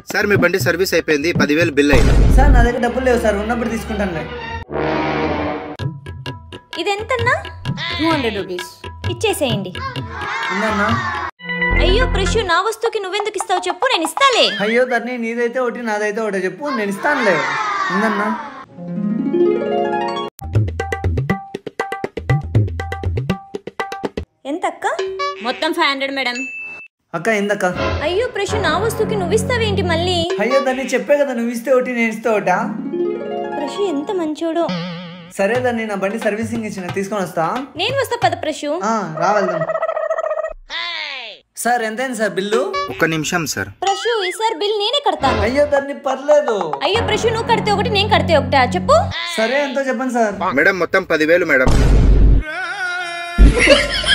sir మీ బండి service అయిపోయింది పదివేలు బిల్ అయింది సార్ నా దగ్గర డబ్బులు లేవు సార్ ఉన్నప్పుడు తీసుకుంటానులే ఇది ఎంతన్నా టూ హండ్రెడ్ రూపీస్ ఇచ్చేసేయండి ఉందన్నా అయ్యో ప్రశు నా వస్తువుకి నువ్వెందుకు ఇస్తావు చెప్పు నేను ఇస్తాలే అయ్యో ధరణి నీదైతే ఒకటి నాదైతే ఒకటి చెప్పు నేను ఇస్తానులే ఉందన్నా ఎంత అక్క మొత్తం ఫైవ్ హండ్రెడ్ మేడం అక్క ఏందక్క అయ్యో ప్రశు నా వస్తువుకి నువ్వు ఇస్తావేంటి మళ్ళీ అయ్యో ధరణి చెప్పే కదా నువ్వు ఇస్తే ఒకటి నేను ఇస్తే ఒకటా ప్రశు ఎంత మంచోడో సరే ధరణి నా బండి సర్వీసింగ్ ఇచ్చిన తీసుకొని వస్తా నేను వస్తా పద ప్రశు ఆ, రా వెళ్దాం సార్ ఎంతైంది సార్ బిల్లు ఒక్క నిమిషం సార్ ప్రశు ఈసారి బిల్ నేనే కడతాను అయ్యో ధరణి పర్లేదు అయ్యో ప్రశు నువ్వు కడితే ఒకటి నేను కడితే ఒకటా చెప్పు సరే ఎంతో చెప్పండి సార్ మేడం మొత్తం పదివేలు మేడం